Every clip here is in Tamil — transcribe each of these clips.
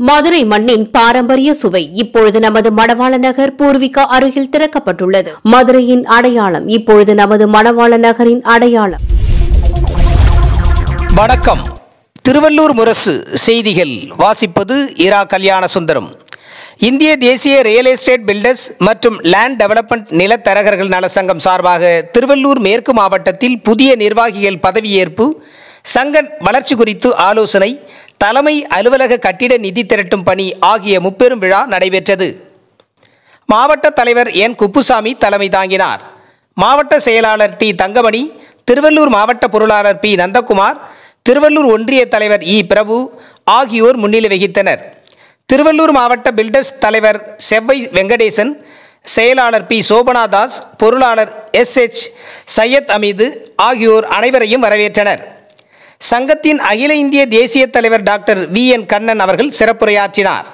மதுரை மண்ணின் பாரம்பரிய சுவை இப்பொழுது நமது மணவாள நகர் பூர்விகா அருகில் திறக்கப்பட்டுள்ளது மதுரையின் அடையாளம் இப்பொழுது நமது மணவாள நகரின் அடையாளம் வணக்கம் திருவள்ளூர் முரசு செய்திகள் வாசிப்பது இரா கல்யாண சுந்தரம் இந்திய தேசிய ரியல் எஸ்டேட் பில்டர்ஸ் மற்றும் லேண்ட் டெவலப்மெண்ட் நிலத்தரகர்கள் நல சங்கம் சார்பாக திருவள்ளூர் மேற்கு மாவட்டத்தில் புதிய நிர்வாகிகள் பதவியேற்பு சங்க வளர்ச்சி குறித்து ஆலோசனை தலைமை அலுவலக கட்டிட நிதி திரட்டும் பணி ஆகிய முப்பெரும் விழா நடைபெற்றது மாவட்ட தலைவர் என் குப்புசாமி தலைமை தாங்கினார் மாவட்ட செயலாளர் டி தங்கமணி திருவள்ளூர் மாவட்ட பொருளாளர் பி நந்தகுமார் திருவள்ளூர் ஒன்றிய தலைவர் இ பிரபு ஆகியோர் முன்னிலை வகித்தனர் திருவள்ளூர் மாவட்ட பில்டர்ஸ் தலைவர் செவ்வை வெங்கடேசன் செயலாளர் பி சோபனாதாஸ் பொருளாளர் எஸ் எச் சையத் அமீது ஆகியோர் அனைவரையும் வரவேற்றனர் சங்கத்தின் அகில இந்திய தேசிய தலைவர் டாக்டர் வி என் கண்ணன் அவர்கள் சிறப்புரையாற்றினார்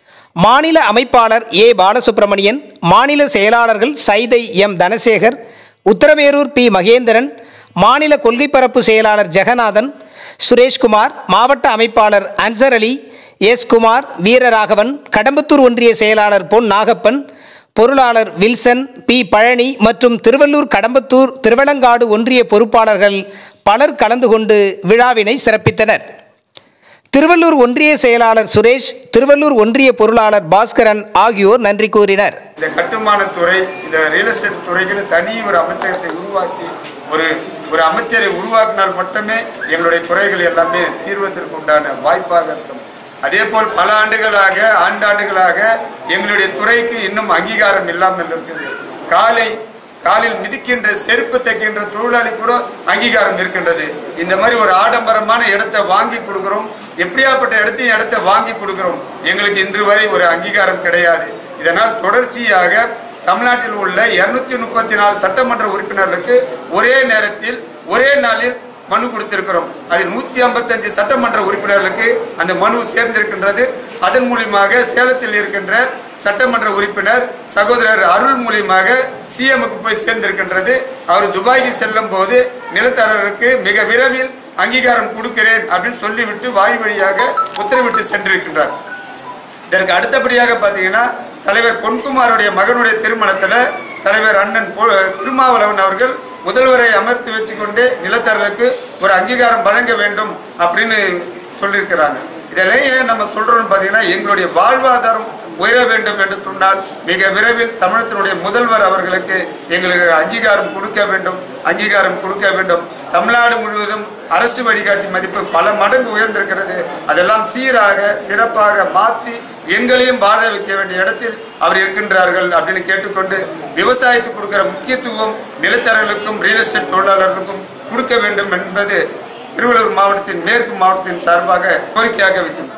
மாநில அமைப்பாளர் ஏ பாலசுப்ரமணியன் மாநில செயலாளர்கள் சைதை எம் தனசேகர் உத்தரமேரூர் பி மகேந்திரன் மாநில கொள்கை பரப்பு செயலாளர் ஜெகநாதன் சுரேஷ்குமார் மாவட்ட அமைப்பாளர் அன்சர் அலி எஸ் குமார் வீரராகவன் கடம்பத்தூர் ஒன்றிய செயலாளர் பொன் நாகப்பன் பொருளாளர் வில்சன் பி பழனி மற்றும் திருவள்ளூர் கடம்பத்தூர் திருவலங்காடு ஒன்றிய பொறுப்பாளர்கள் பலர் கலந்து கொண்டு விழாவினை சிறப்பித்தனர் திருவள்ளூர் ஒன்றிய செயலாளர் சுரேஷ் திருவள்ளூர் ஒன்றிய பொருளாளர் பாஸ்கரன் ஆகியோர் நன்றி கூறினர் இந்த கட்டுமானத் துறை இந்த ரியல் எஸ்டேட் துறைக்குன்னு தனி ஒரு அமைச்சகத்தை உருவாக்கி ஒரு ஒரு அமைச்சரை உருவாக்கினால் மட்டுமே எங்களுடைய குறைகள் எல்லாமே தீர்வதற்கு உண்டான வாய்ப்பாக இருக்கும் அதே போல் பல ஆண்டுகளாக ஆண்டாண்டுகளாக எங்களுடைய துறைக்கு இன்னும் அங்கீகாரம் இல்லாமல் இருக்குது காலை காலில் மிதிக்கின்ற செருப்பு தைக்கின்ற தொழிலாளி கூட அங்கீகாரம் இருக்கின்றது இந்த மாதிரி ஒரு ஆடம்பரமான இடத்தை வாங்கி கொடுக்கிறோம் எப்படியாப்பட்ட இடத்தையும் இடத்தை வாங்கி கொடுக்கிறோம் எங்களுக்கு இன்று வரை ஒரு அங்கீகாரம் கிடையாது இதனால் தொடர்ச்சியாக தமிழ்நாட்டில் உள்ள இருநூத்தி முப்பத்தி நாலு சட்டமன்ற உறுப்பினர்களுக்கு ஒரே நேரத்தில் ஒரே நாளில் மனு கொடுத்திருக்கிறோம் அதில் நூத்தி ஐம்பத்தஞ்சு சட்டமன்ற உறுப்பினர்களுக்கு அந்த மனு சேர்ந்திருக்கின்றது அதன் மூலியமாக சேலத்தில் இருக்கின்ற சட்டமன்ற உறுப்பினர் சகோதரர் அருள் மூலியமாக சிஎம்முக்கு போய் சேர்ந்திருக்கின்றது அவர் துபாய்க்கு செல்லும் போது நிலத்தரருக்கு மிக விரைவில் அங்கீகாரம் கொடுக்கிறேன் அப்படின்னு சொல்லிவிட்டு வாய் வழியாக உத்தரவிட்டு சென்றிருக்கின்றார் இதற்கு அடுத்தபடியாக பார்த்தீங்கன்னா தலைவர் பொன்குமாருடைய மகனுடைய திருமணத்தில் தலைவர் அண்ணன் பொ- திருமாவளவன் அவர்கள் முதல்வரை அமர்த்தி வச்சுக்கொண்டு நிலத்தரலுக்கு ஒரு அங்கீகாரம் வழங்க வேண்டும் அப்படின்னு சொல்லியிருக்கிறாங்க இதெல்லாம் ஏன் நம்ம சொல்றோம்னு பார்த்தீங்கன்னா எங்களுடைய வாழ்வாதாரம் உயர வேண்டும் என்று சொன்னால் மிக விரைவில் தமிழகத்தினுடைய முதல்வர் அவர்களுக்கு எங்களுக்கு அங்கீகாரம் கொடுக்க வேண்டும் அங்கீகாரம் கொடுக்க வேண்டும் தமிழ்நாடு முழுவதும் அரசு வழிகாட்டி மதிப்பு பல மடங்கு உயர்ந்திருக்கிறது அதெல்லாம் சீராக சிறப்பாக மாற்றி எங்களையும் வாழ வைக்க வேண்டிய இடத்தில் அவர் இருக்கின்றார்கள் அப்படின்னு கேட்டுக்கொண்டு விவசாயத்துக்கு கொடுக்கிற முக்கியத்துவம் நிலத்தரர்களுக்கும் ரியல் எஸ்டேட் தொழிலாளர்களுக்கும் கொடுக்க வேண்டும் என்பது திருவள்ளூர் மாவட்டத்தின் மேற்கு மாவட்டத்தின் சார்பாக கோரிக்கையாக வைக்கும்